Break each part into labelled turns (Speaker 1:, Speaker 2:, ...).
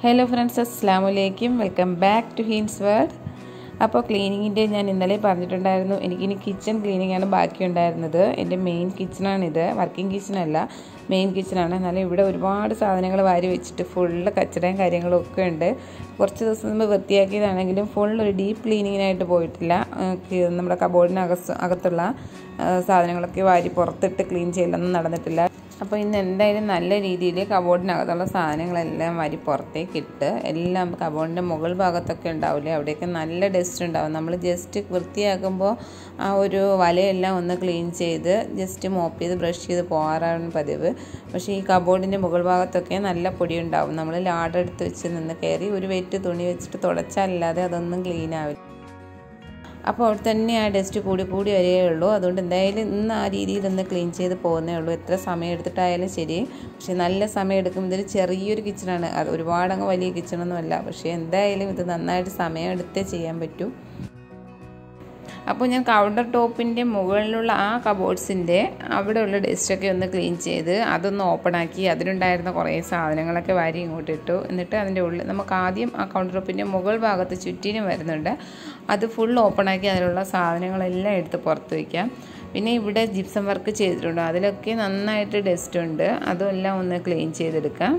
Speaker 1: hello friends അസ്സാം വലൈക്കും welcome back to ഹീൻസ് വേൾഡ് അപ്പോൾ ക്ലീനിങ്ങിൻ്റെ ഞാൻ ഇന്നലെ പറഞ്ഞിട്ടുണ്ടായിരുന്നു എനിക്കിനി കിച്ചൺ ക്ലീനിങ് ആണ് ബാക്കിയുണ്ടായിരുന്നത് എൻ്റെ മെയിൻ കിച്ചണാണിത് വർക്കിംഗ് കിച്ചണല്ല മെയിൻ കിച്ചണാണ് എന്നാലും ഇവിടെ ഒരുപാട് സാധനങ്ങൾ വാരി വെച്ചിട്ട് ഫുള്ള് കച്ചടയും കാര്യങ്ങളും ഒക്കെ ഉണ്ട് കുറച്ച് ദിവസം മുമ്പ് വൃത്തിയാക്കിയതാണെങ്കിലും ഫുൾ ഒരു ഡീപ്പ് ക്ലീനിങ്ങിനായിട്ട് പോയിട്ടില്ല നമ്മുടെ കബോർഡിനകത്ത് അകത്തുള്ള സാധനങ്ങളൊക്കെ വാരി പുറത്തിട്ട് ക്ലീൻ ചെയ്യലൊന്നും നടന്നിട്ടില്ല അപ്പോൾ ഇന്ന് എന്തായാലും നല്ല രീതിയിൽ കബോർഡിനകത്തുള്ള സാധനങ്ങളെല്ലാം വാരി പുറത്തേക്ക് ഇട്ട് എല്ലാം കബോർഡിൻ്റെ മുകൾ ഭാഗത്തൊക്കെ ഉണ്ടാവില്ലേ അവിടെയൊക്കെ നല്ല ഡസ്റ്റ് ഉണ്ടാവും നമ്മൾ ജസ്റ്റ് വൃത്തിയാക്കുമ്പോൾ ആ ഒരു വലയെല്ലാം ഒന്ന് ക്ലീൻ ചെയ്ത് ജസ്റ്റ് മോപ്പ് ചെയ്ത് ബ്രഷ് ചെയ്ത് പോകാറാണ് പതിവ് പക്ഷേ ഈ കബോർഡിൻ്റെ മുകൾ ഭാഗത്തൊക്കെ നല്ല പൊടി ഉണ്ടാവും നമ്മൾ ലാടെടുത്ത് വെച്ച് നിന്ന് കയറി ഒരു വെറ്റ് തുണി വെച്ചിട്ട് തുടച്ചാലല്ലാതെ അതൊന്നും ക്ലീൻ ആവില്ല അപ്പോൾ അവിടെ തന്നെ ആ ഡസ്റ്റ് കൂടി കൂടി വരികയുള്ളൂ അതുകൊണ്ട് എന്തായാലും ഇന്ന് ആ രീതിയിൽ ഒന്ന് ക്ലീൻ ചെയ്ത് പോകുന്നേ ഉള്ളൂ എത്ര സമയം എടുത്തിട്ടായാലും ശരി പക്ഷേ നല്ല സമയം എടുക്കും ഇതൊരു ചെറിയൊരു കിച്ചണാണ് അത് ഒരുപാടങ്ങ് വലിയ കിച്ചണൊന്നുമല്ല പക്ഷേ എന്തായാലും ഇത് നന്നായിട്ട് സമയം എടുത്തേ ചെയ്യാൻ പറ്റൂ അപ്പോൾ ഞാൻ കൗണ്ടർ ടോപ്പിൻ്റെ മുകളിലുള്ള ആ കബോർഡ്സിൻ്റെ അവിടെയുള്ള ഡസ്റ്റൊക്കെ ഒന്ന് ക്ലീൻ ചെയ്ത് അതൊന്ന് ഓപ്പൺ ആക്കി അതിലുണ്ടായിരുന്ന കുറേ സാധനങ്ങളൊക്കെ വാരി ഇങ്ങോട്ട് ഇട്ടു എന്നിട്ട് അതിൻ്റെ ഉള്ളിൽ നമുക്ക് ആദ്യം ആ കൗണ്ടർ ടോപ്പിൻ്റെ മുകൾ ഭാഗത്ത് ചുറ്റിനും വരുന്നുണ്ട് അത് ഫുൾ ഓപ്പൺ ആക്കി അതിലുള്ള സാധനങ്ങളെല്ലാം എടുത്ത് പുറത്ത് വയ്ക്കാം പിന്നെ ഇവിടെ ജിപ്സം വർക്ക് ചെയ്തിട്ടുണ്ട് അതിലൊക്കെ നന്നായിട്ട് ഡസ്റ്റ് ഉണ്ട് അതെല്ലാം ഒന്ന് ക്ലീൻ ചെയ്തെടുക്കാം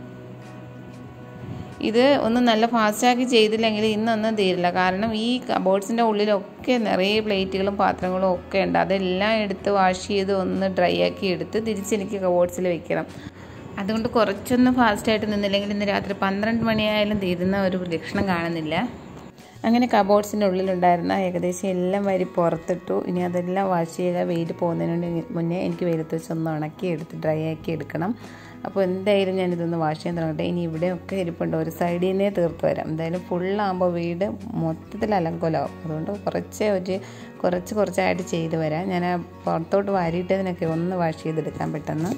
Speaker 1: ഇത് ഒന്ന് നല്ല ഫാസ്റ്റാക്കി ചെയ്തില്ലെങ്കിൽ ഇന്നൊന്നും തീരില്ല കാരണം ഈ കബോർഡ്സിൻ്റെ ഉള്ളിലൊക്കെ നിറയെ പ്ലേറ്റുകളും പാത്രങ്ങളും ഒക്കെ ഉണ്ട് അതെല്ലാം എടുത്ത് വാഷ് ചെയ്ത് ഒന്ന് ഡ്രൈ ആക്കി എടുത്ത് തിരിച്ചെനിക്ക് കബോർഡ്സിൽ വെക്കണം അതുകൊണ്ട് കുറച്ചൊന്ന് ഫാസ്റ്റായിട്ട് നിന്നില്ലെങ്കിൽ ഇന്ന് രാത്രി പന്ത്രണ്ട് മണിയായാലും തീരുന്ന ഒരു ലക്ഷണം കാണുന്നില്ല അങ്ങനെ കബോർഡ്സിൻ്റെ ഉള്ളിലുണ്ടായിരുന്ന ഏകദേശം എല്ലാം വരി പുറത്തിട്ടു ഇനി അതെല്ലാം വാഷ് ചെയ്യുക വെയിൽ പോകുന്നതിന് മുന്നേ എനിക്ക് വെയിലത്ത് വെച്ച് ഒന്ന് ഉണക്കി എടുത്ത് ഡ്രൈ ആക്കി എടുക്കണം അപ്പോൾ എന്തായാലും ഞാനിതൊന്ന് വാഷ് ചെയ്യാൻ തുടങ്ങട്ടെ ഇനി ഇവിടെയൊക്കെ ഇരിപ്പുണ്ട് ഒരു സൈഡിൽ നിന്നേ തീർത്ത് വരാം എന്തായാലും ഫുള്ളാകുമ്പോൾ വീട് മൊത്തത്തിൽ അലങ്കോലാവും അതുകൊണ്ട് കുറച്ച് ഒരു കുറച്ച് കുറച്ചായിട്ട് ചെയ്ത് വരാം ഞാൻ പുറത്തോട്ട് വാരിയിട്ടതിനൊക്കെ ഒന്ന് വാഷ് ചെയ്തെടുക്കാൻ പെട്ടെന്ന്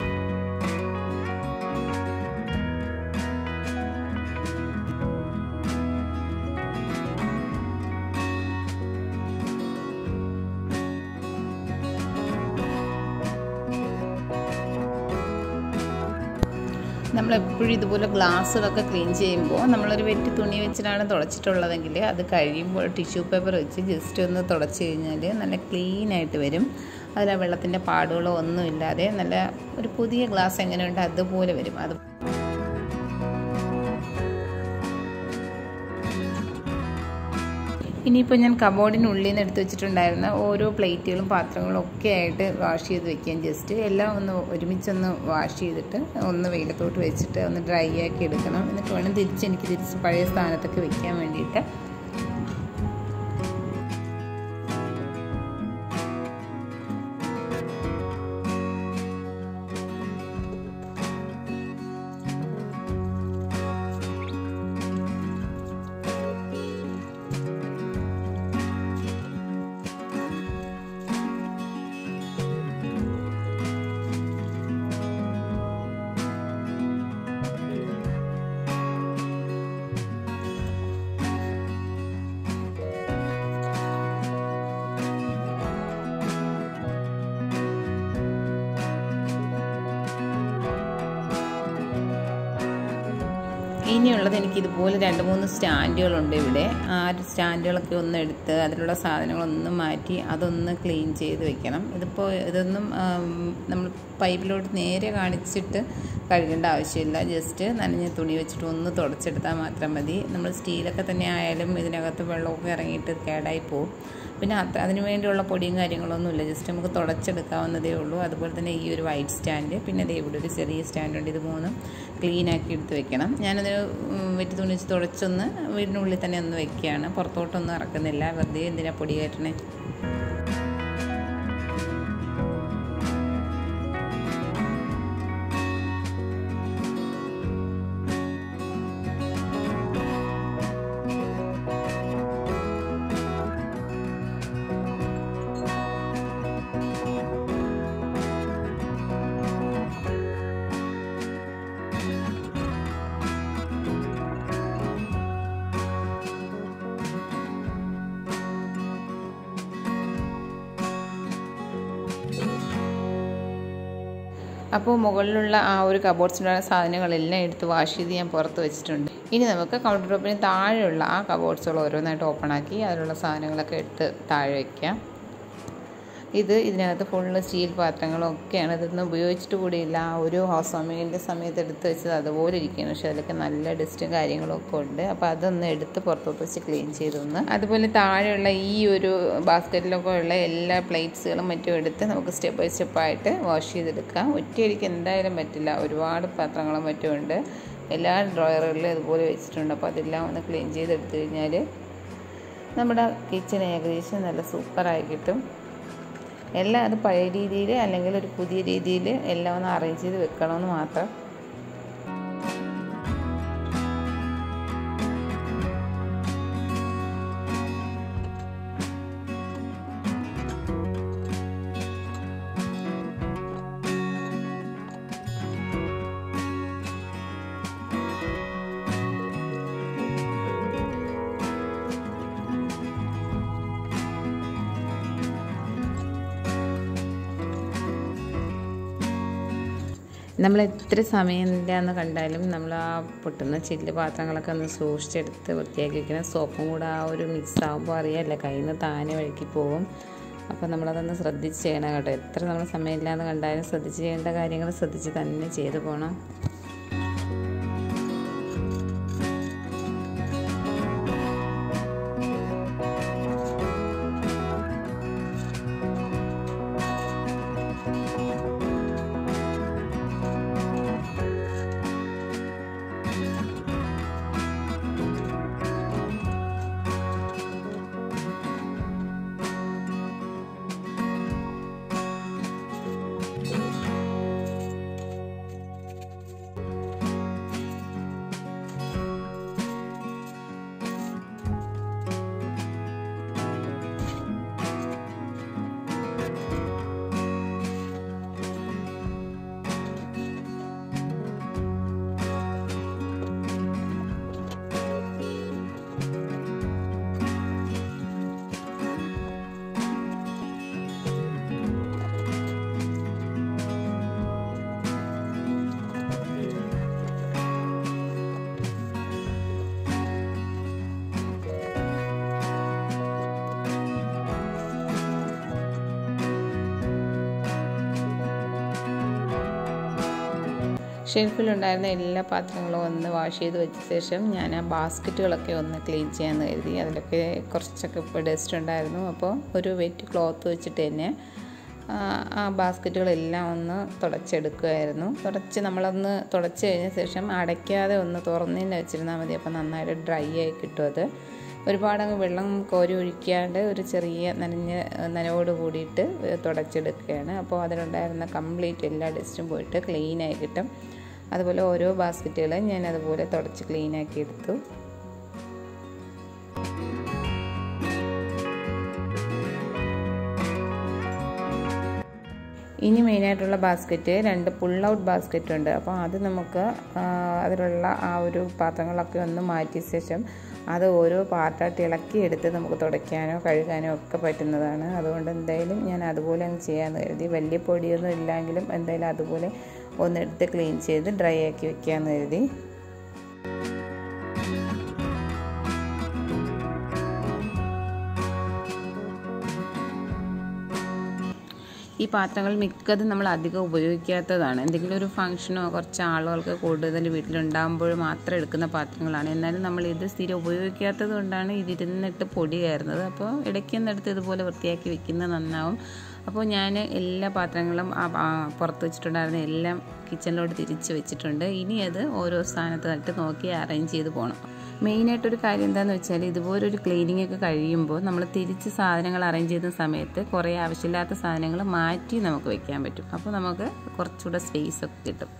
Speaker 1: നമ്മളെപ്പോഴും ഇതുപോലെ ഗ്ലാസ്സുകളൊക്കെ ക്ലീൻ ചെയ്യുമ്പോൾ നമ്മളൊരു വെട്ടി തുണി വെച്ചിട്ടാണ് തുടച്ചിട്ടുള്ളതെങ്കിൽ അത് കഴിയുമ്പോൾ ടിഷ്യൂ പേപ്പർ വെച്ച് ജസ്റ്റ് ഒന്ന് തുടച്ച് കഴിഞ്ഞാൽ നല്ല ക്ലീൻ ആയിട്ട് വരും അതിൽ ആ വെള്ളത്തിൻ്റെ പാടുകളോ ഒന്നുമില്ലാതെ നല്ല ഒരു പുതിയ ഗ്ലാസ് എങ്ങനെയുണ്ട് അതുപോലെ വരും അത് ഇനിയിപ്പോൾ ഞാൻ കബോർഡിനുള്ളിൽ നിന്ന് എടുത്ത് വെച്ചിട്ടുണ്ടായിരുന്ന ഓരോ പ്ലേറ്റുകളും പാത്രങ്ങളും ഒക്കെ ആയിട്ട് വാഷ് ചെയ്ത് വെക്കാം ജസ്റ്റ് എല്ലാം ഒന്ന് ഒരുമിച്ചൊന്ന് വാഷ് ചെയ്തിട്ട് ഒന്ന് വെയിലത്തോട്ട് വെച്ചിട്ട് ഒന്ന് ഡ്രൈ ആക്കി എടുക്കണം എന്നിട്ട് വേണം തിരിച്ച് എനിക്ക് തിരിച്ച് പഴയ സ്ഥാനത്തൊക്കെ വെക്കാൻ വേണ്ടിയിട്ട് ഇനിയുള്ളത് എനിക്ക് ഇതുപോലെ രണ്ട് മൂന്ന് സ്റ്റാൻഡുകളുണ്ട് ഇവിടെ ആ സ്റ്റാൻഡുകളൊക്കെ ഒന്ന് എടുത്ത് അതിലുള്ള സാധനങ്ങളൊന്ന് മാറ്റി അതൊന്ന് ക്ലീൻ ചെയ്ത് വെക്കണം ഇതിപ്പോൾ ഇതൊന്നും നമ്മൾ പൈപ്പിലോട്ട് നേരെ കാണിച്ചിട്ട് കഴുകേണ്ട ആവശ്യമില്ല ജസ്റ്റ് നനഞ്ഞ തുണി വെച്ചിട്ട് ഒന്ന് തുടച്ചെടുത്താൽ മാത്രം മതി നമ്മൾ സ്റ്റീലൊക്കെ തന്നെ ആയാലും ഇതിനകത്ത് വെള്ളമൊക്കെ ഇറങ്ങിയിട്ട് കേടായി പോകും പിന്നെ അത്ര അതിന് വേണ്ടിയുള്ള പൊടിയും കാര്യങ്ങളൊന്നുമില്ല ജസ്റ്റ് നമുക്ക് തുടച്ചെടുക്കാവുന്നതേ ഉള്ളൂ അതുപോലെ തന്നെ ഈ ഒരു വൈറ്റ് സ്റ്റാൻഡ് പിന്നെ അതേ ഇവിടെ ഒരു ചെറിയ സ്റ്റാൻഡുണ്ട് ഇത് മൂന്നും ക്ലീൻ ആക്കി എടുത്ത് വെക്കണം ഞാനത് വെറ്റി തുണി വെച്ച് തുടച്ചൊന്ന് വീടിനുള്ളിൽ തന്നെ ഒന്ന് വെക്കുകയാണ് പുറത്തോട്ടൊന്നും ഇറക്കുന്നില്ല വെറുതെ എന്തിനാ പൊടി കയറ്റണേ അപ്പോൾ മുകളിലുള്ള ആ ഒരു കബോർഡ്സിലുള്ള സാധനങ്ങളെല്ലാം എടുത്ത് വാഷ് ചെയ്ത് ഞാൻ പുറത്ത് വെച്ചിട്ടുണ്ട് ഇനി നമുക്ക് കൗണ്ടർ ടോപ്പിന് താഴെയുള്ള ആ കബോർഡ്സുകൾ ഓരോന്നായിട്ട് ഓപ്പൺ ആക്കി അതിലുള്ള സാധനങ്ങളൊക്കെ എടുത്ത് താഴെ വയ്ക്കാം ഇത് ഇതിനകത്ത് ഫുള്ള് സ്റ്റീൽ പാത്രങ്ങളും ഒക്കെയാണ് ഇതൊന്നും ഉപയോഗിച്ചിട്ട് കൂടിയില്ല ആ ഒരു ഹൗസ് വാമിങ്ങിൻ്റെ സമയത്ത് എടുത്ത് വെച്ചത് അതുപോലെ ഇരിക്കുകയാണ് പക്ഷേ അതിലൊക്കെ നല്ല ഡസ്റ്റും കാര്യങ്ങളും ഒക്കെ ഉണ്ട് അപ്പോൾ അതൊന്ന് എടുത്ത് പുറത്തോട്ട് വെച്ച് ക്ലീൻ ചെയ്തൊന്ന് അതുപോലെ താഴെയുള്ള ഈ ഒരു ബാസ്ക്കറ്റിലൊക്കെ ഉള്ള എല്ലാ പ്ലേറ്റ്സുകളും മറ്റും എടുത്ത് നമുക്ക് സ്റ്റെപ്പ് ബൈ സ്റ്റെപ്പായിട്ട് വാഷ് ചെയ്തെടുക്കാം ഒറ്റയടിക്ക് എന്തായാലും പറ്റില്ല ഒരുപാട് പാത്രങ്ങളും മറ്റും ഉണ്ട് എല്ലാ ഡ്രോയറുകളിലും ഇതുപോലെ വെച്ചിട്ടുണ്ട് അപ്പോൾ അതെല്ലാം ഒന്ന് ക്ലീൻ ചെയ്തെടുത്തു കഴിഞ്ഞാൽ നമ്മുടെ കിച്ചൺ ഏകദേശം നല്ല സൂപ്പറായി കിട്ടും എല്ലാം അത് പഴയ രീതിയിൽ അല്ലെങ്കിൽ ഒരു പുതിയ രീതിയിൽ എല്ലാം ഒന്ന് അറേഞ്ച് ചെയ്ത് വെക്കണമെന്ന് മാത്രം നമ്മൾ എത്ര സമയമില്ല എന്ന് കണ്ടാലും നമ്മൾ ആ പൊട്ടുന്ന ചില്ല് പാത്രങ്ങളൊക്കെ ഒന്ന് സൂക്ഷിച്ചെടുത്ത് വൃത്തിയാക്കി വെക്കണം സോപ്പും കൂടെ ആ ഒരു മിക്സ് ആകുമ്പോൾ അറിയാമല്ലോ കയ്യിൽ നിന്ന് താനെ വഴുക്കി പോകും അപ്പോൾ നമ്മളതൊന്ന് ശ്രദ്ധിച്ച് ചെയ്യണം കേട്ടോ എത്ര നമ്മൾ സമയമില്ല എന്ന് കണ്ടാലും ശ്രദ്ധിച്ച് ചെയ്യേണ്ട കാര്യങ്ങൾ ശ്രദ്ധിച്ച് തന്നെ ചെയ്തു പോകണം ഷെൽഫിലുണ്ടായിരുന്ന എല്ലാ പാത്രങ്ങളും ഒന്ന് വാഷ് ചെയ്ത് വെച്ച ശേഷം ഞാൻ ആ ബാസ്ക്കറ്റുകളൊക്കെ ഒന്ന് ക്ലീൻ ചെയ്യാമെന്ന് കരുതി അതിലൊക്കെ കുറച്ചൊക്കെ ഇപ്പോൾ ഡസ്റ്റ് ഉണ്ടായിരുന്നു അപ്പോൾ ഒരു വെറ്റ് ക്ലോത്ത് വെച്ചിട്ട് തന്നെ ആ ബാസ്ക്കറ്റുകളെല്ലാം ഒന്ന് തുടച്ചെടുക്കുമായിരുന്നു തുടച്ച് നമ്മളൊന്ന് തുടച്ച് കഴിഞ്ഞ ശേഷം അടയ്ക്കാതെ ഒന്ന് തുറന്നതിന് വെച്ചിരുന്നാൽ മതി അപ്പോൾ നന്നായിട്ട് ഡ്രൈ ആയി കിട്ടും അത് ഒരുപാടങ്ങ് വെള്ളം കോരി ഒഴിക്കാണ്ട് ഒരു ചെറിയ നനഞ്ഞ നനവോട് കൂടിയിട്ട് തുടച്ചെടുക്കുകയാണ് അപ്പോൾ അതിലുണ്ടായിരുന്ന കംപ്ലീറ്റ് എല്ലാ ഡസ്റ്റും പോയിട്ട് ക്ലീനായി കിട്ടും അതുപോലെ ഓരോ ബാസ്ക്കറ്റുകളും ഞാൻ അതുപോലെ തുടച്ച് ക്ലീനാക്കി എടുത്തു ഇനി മെയിനായിട്ടുള്ള ബാസ്ക്കറ്റ് രണ്ട് പുൾ ഔട്ട് ബാസ്ക്കറ്റ് ഉണ്ട് അപ്പോൾ അത് നമുക്ക് അതിലുള്ള ആ ഒരു പാത്രങ്ങളൊക്കെ ഒന്ന് മാറ്റിയ ശേഷം അത് ഓരോ പാർട്ടായിട്ട് ഇളക്കി എടുത്ത് നമുക്ക് തുടയ്ക്കാനോ കഴുകാനോ ഒക്കെ പറ്റുന്നതാണ് അതുകൊണ്ട് എന്തായാലും ഞാൻ അതുപോലെ അങ്ങ് ചെയ്യാമെന്ന് കരുതി വലിയ പൊടിയൊന്നും ഇല്ലെങ്കിലും എന്തായാലും അതുപോലെ ഒന്നെടുത്ത് ക്ലീൻ ചെയ്ത് ഡ്രൈ ആക്കി വെക്കാമെന്ന് കരുതി ഈ പാത്രങ്ങൾ മിക്കതും നമ്മൾ അധികം ഉപയോഗിക്കാത്തതാണ് എന്തെങ്കിലും ഒരു ഫംഗ്ഷനോ കുറച്ച് ആളുകൾക്ക് കൂടുതൽ വീട്ടിലുണ്ടാകുമ്പോൾ മാത്രം എടുക്കുന്ന പാത്രങ്ങളാണ് എന്നാലും നമ്മൾ ഇത് സ്ഥിരം ഉപയോഗിക്കാത്തത് കൊണ്ടാണ് ഇതിരുന്നിട്ട് പൊടി കയറുന്നത് അപ്പോൾ ഇടയ്ക്കൊന്നെടുത്ത് ഇതുപോലെ വൃത്തിയാക്കി വെക്കുന്നത് നന്നാവും അപ്പോൾ ഞാൻ എല്ലാ പാത്രങ്ങളും പുറത്ത് വെച്ചിട്ടുണ്ടായിരുന്ന എല്ലാം കിച്ചണിലോട്ട് തിരിച്ച് വെച്ചിട്ടുണ്ട് ഇനി അത് ഓരോ സ്ഥാനത്തായിട്ട് നോക്കി അറേഞ്ച് ചെയ്ത് പോകണം മെയിനായിട്ടൊരു കാര്യം എന്താണെന്ന് വെച്ചാൽ ഇതുപോലൊരു ക്ലീനിങ് ഒക്കെ കഴിയുമ്പോൾ നമ്മൾ തിരിച്ച് സാധനങ്ങൾ അറേഞ്ച് ചെയ്യുന്ന സമയത്ത് കുറേ ആവശ്യമില്ലാത്ത സാധനങ്ങൾ മാറ്റി നമുക്ക് വെക്കാൻ പറ്റും അപ്പോൾ നമുക്ക് കുറച്ചുകൂടെ സ്പേസ് ഒക്കെ കിട്ടും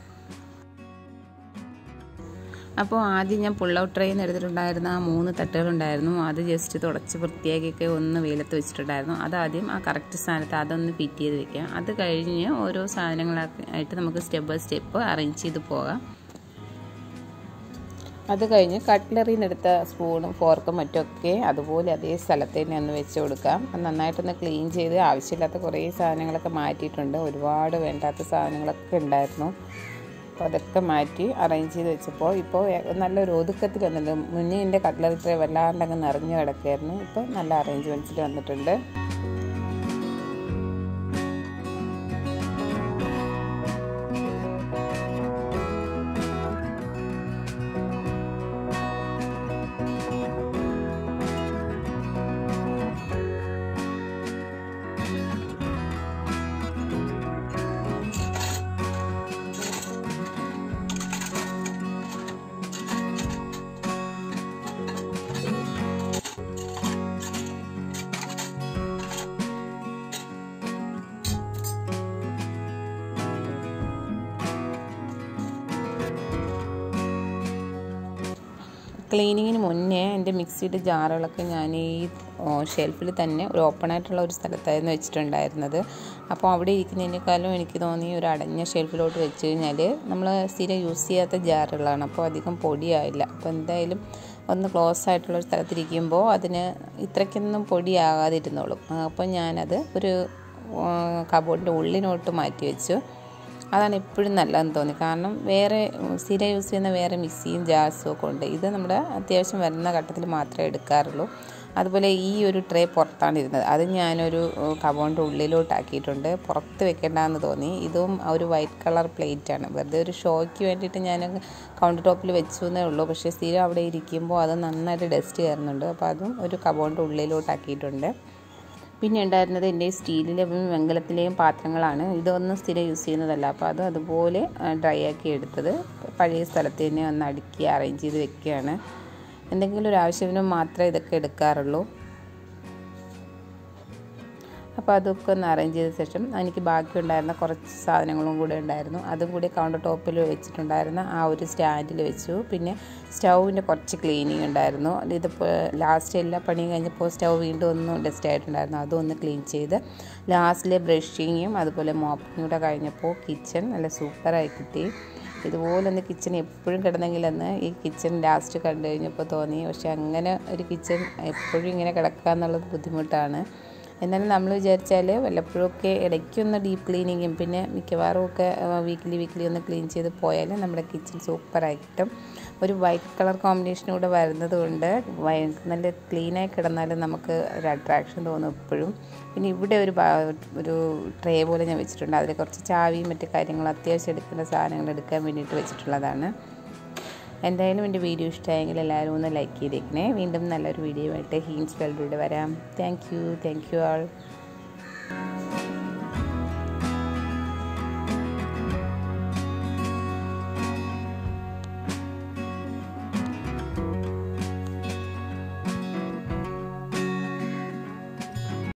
Speaker 1: അപ്പോൾ ആദ്യം ഞാൻ പുൾ ഔട്ട് ട്രെയിൻ എടുത്തിട്ടുണ്ടായിരുന്ന ആ മൂന്ന് തട്ടുകളുണ്ടായിരുന്നു അത് ജസ്റ്റ് തുടച്ച് വൃത്തിയാക്കിയൊക്കെ ഒന്ന് വെയിലത്ത് വെച്ചിട്ടുണ്ടായിരുന്നു അതാദ്യം ആ കറക്റ്റ് സ്ഥാനത്ത് അതൊന്ന് ഫിറ്റ് ചെയ്ത് വെക്കാം അത് കഴിഞ്ഞ് ഓരോ സാധനങ്ങളായിട്ട് നമുക്ക് സ്റ്റെപ്പ് ബൈ സ്റ്റെപ്പ് അറേഞ്ച് ചെയ്ത് പോകാം അത് കഴിഞ്ഞ് കട്ട്ലറിയിൽ നിന്ന് എടുത്ത സ്പൂണും ഫോർക്കും മറ്റൊക്കെ അതുപോലെ അതേ സ്ഥലത്ത് തന്നെ ഒന്ന് വെച്ച് കൊടുക്കാം അത് നന്നായിട്ടൊന്ന് ക്ലീൻ ചെയ്ത് ആവശ്യമില്ലാത്ത കുറേ സാധനങ്ങളൊക്കെ മാറ്റിയിട്ടുണ്ട് ഒരുപാട് വേണ്ടാത്ത സാധനങ്ങളൊക്കെ ഉണ്ടായിരുന്നു അപ്പോൾ അതൊക്കെ മാറ്റി അറേഞ്ച് ചെയ്ത് വെച്ചപ്പോൾ ഇപ്പോൾ നല്ലൊരു ഒതുക്കത്തിൽ വന്നിട്ടുണ്ട് മുന്നേ എൻ്റെ കട്ട്ലറി ട്രേ വല്ലാണ്ട് അങ്ങ് നിറഞ്ഞു കിടക്കായിരുന്നു ഇപ്പോൾ നല്ല അറേഞ്ച്മെൻറ്റ്സിൽ വന്നിട്ടുണ്ട് ക്ലീനിങ്ങിന് മുന്നേ എൻ്റെ മിക്സിയുടെ ജാറുകളൊക്കെ ഞാൻ ഈ ഷെൽഫിൽ തന്നെ ഒരു ഓപ്പൺ ആയിട്ടുള്ള ഒരു സ്ഥലത്തായിരുന്നു വെച്ചിട്ടുണ്ടായിരുന്നത് അപ്പോൾ അവിടെ ഇരിക്കുന്നതിനേക്കാളും എനിക്ക് തോന്നി ഒരു അടഞ്ഞ ഷെൽഫിലോട്ട് വെച്ച് കഴിഞ്ഞാൽ നമ്മൾ സ്ഥിരം യൂസ് ചെയ്യാത്ത ജാറുകളാണ് അപ്പോൾ അധികം പൊടിയായില്ല അപ്പോൾ എന്തായാലും ഒന്ന് ക്ലോസ് ആയിട്ടുള്ള ഒരു സ്ഥലത്തിരിക്കുമ്പോൾ അതിന് ഇത്രയ്ക്കൊന്നും പൊടിയാകാതിരുന്നോളും അപ്പോൾ ഞാനത് ഒരു കബോർഡിൻ്റെ ഉള്ളിലോട്ട് മാറ്റി വെച്ചു അതാണ് എപ്പോഴും നല്ലതെന്ന് തോന്നി കാരണം വേറെ സ്ഥിരം യൂസ് ചെയ്യുന്ന വേറെ മിക്സിയും ജാർസും ഒക്കെ ഉണ്ട് ഇത് നമ്മുടെ അത്യാവശ്യം വരുന്ന ഘട്ടത്തിൽ മാത്രമേ എടുക്കാറുള്ളൂ അതുപോലെ ഈ ഒരു ട്രേ പുറത്താണ് ഇരുന്നത് അത് ഞാനൊരു കബോണിൻ്റെ ഉള്ളിലോട്ടാക്കിയിട്ടുണ്ട് പുറത്ത് വെക്കേണ്ടതെന്ന് തോന്നി ഇതും ഒരു വൈറ്റ് കളർ പ്ലേറ്റ് ആണ് വെറുതെ ഒരു ഷോയ്ക്ക് വേണ്ടിയിട്ട് ഞാൻ കൗണ്ടർ ടോപ്പിൽ വെച്ചു എന്നേ ഉള്ളൂ പക്ഷേ സ്ഥിരം അവിടെ ഇരിക്കുമ്പോൾ അത് നന്നായിട്ട് ഡസ്റ്റ് കയറുന്നുണ്ട് അപ്പോൾ അതും ഒരു കബോണിൻ്റെ ഉള്ളിലോട്ടാക്കിയിട്ടുണ്ട് പിന്നെ ഉണ്ടായിരുന്നത് എൻ്റെ സ്റ്റീലിലെയും വെങ്കലത്തിലെയും പാത്രങ്ങളാണ് ഇതൊന്നും സ്ഥിരം യൂസ് ചെയ്യുന്നതല്ല അപ്പോൾ അത് അതുപോലെ ഡ്രൈ ആക്കി എടുത്തത് പഴയ സ്ഥലത്ത് തന്നെ ഒന്ന് അടുക്കി അറേഞ്ച് ചെയ്ത് വെക്കുകയാണ് എന്തെങ്കിലും ഒരു ആവശ്യത്തിന് മാത്രമേ ഇതൊക്കെ എടുക്കാറുള്ളൂ അപ്പോൾ അതൊക്കെ ഒന്ന് അറേഞ്ച് ചെയ്ത ശേഷം എനിക്ക് ബാക്കിയുണ്ടായിരുന്ന കുറച്ച് സാധനങ്ങളും കൂടെ ഉണ്ടായിരുന്നു അതും കൂടി കൗണ്ടർ ടോപ്പിൽ വെച്ചിട്ടുണ്ടായിരുന്ന ആ ഒരു സ്റ്റാൻഡിൽ വെച്ചു പിന്നെ സ്റ്റൗവിൻ്റെ കുറച്ച് ക്ലീനിങ് ഉണ്ടായിരുന്നു ഇതിപ്പോൾ ലാസ്റ്റ് എല്ലാ പണിയും കഴിഞ്ഞപ്പോൾ സ്റ്റൗ വീണ്ടും ഒന്ന് ഡസ്റ്റ് ആയിട്ടുണ്ടായിരുന്നു അതും ഒന്ന് ക്ലീൻ ചെയ്ത് ലാസ്റ്റിലെ ബ്രഷിങ്ങും അതുപോലെ മോപ്പിങ്ങും കൂടെ കഴിഞ്ഞപ്പോൾ കിച്ചൺ നല്ല സൂപ്പറായി കിട്ടി ഇതുപോലൊന്ന് കിച്ചൺ എപ്പോഴും കിടന്നെങ്കിലെന്ന് ഈ കിച്ചൺ ലാസ്റ്റ് കണ്ടു കഴിഞ്ഞപ്പോൾ തോന്നി പക്ഷെ അങ്ങനെ ഒരു കിച്ചൺ എപ്പോഴും ഇങ്ങനെ കിടക്കുക എന്നുള്ളത് ബുദ്ധിമുട്ടാണ് എന്നാലും നമ്മൾ വിചാരിച്ചാൽ വല്ലപ്പോഴൊക്കെ ഇടയ്ക്കൊന്ന് ഡീപ്പ് ക്ലീനിങ്ങും പിന്നെ മിക്കവാറും ഒക്കെ വീക്ക്ലി വീക്ക്ലി ഒന്ന് ക്ലീൻ ചെയ്ത് പോയാൽ നമ്മുടെ കിച്ചൺ സൂപ്പറായി കിട്ടും ഒരു വൈറ്റ് കളർ കോമ്പിനേഷൻ കൂടെ വരുന്നത് കൊണ്ട് നല്ല ക്ലീനായി കിടന്നാലും നമുക്ക് ഒരു അട്രാക്ഷൻ തോന്നും എപ്പോഴും പിന്നെ ഇവിടെ ഒരു ഒരു ട്രേ പോലെ ഞാൻ വെച്ചിട്ടുണ്ട് അതിൽ കുറച്ച് ചാവിയും മറ്റു കാര്യങ്ങളും അത്യാവശ്യം എടുക്കുന്ന സാധനങ്ങൾ എടുക്കാൻ വേണ്ടിയിട്ട് വെച്ചിട്ടുള്ളതാണ് എന്തായാലും എൻ്റെ വീഡിയോ ഇഷ്ടമായെങ്കിൽ എല്ലാവരും ഒന്ന് ലൈക്ക് ചെയ്തേക്കണേ വീണ്ടും നല്ലൊരു വീഡിയോ ആയിട്ട് ഹീൻസ് വേൾഡിലൂടെ വരാം thank you thank you all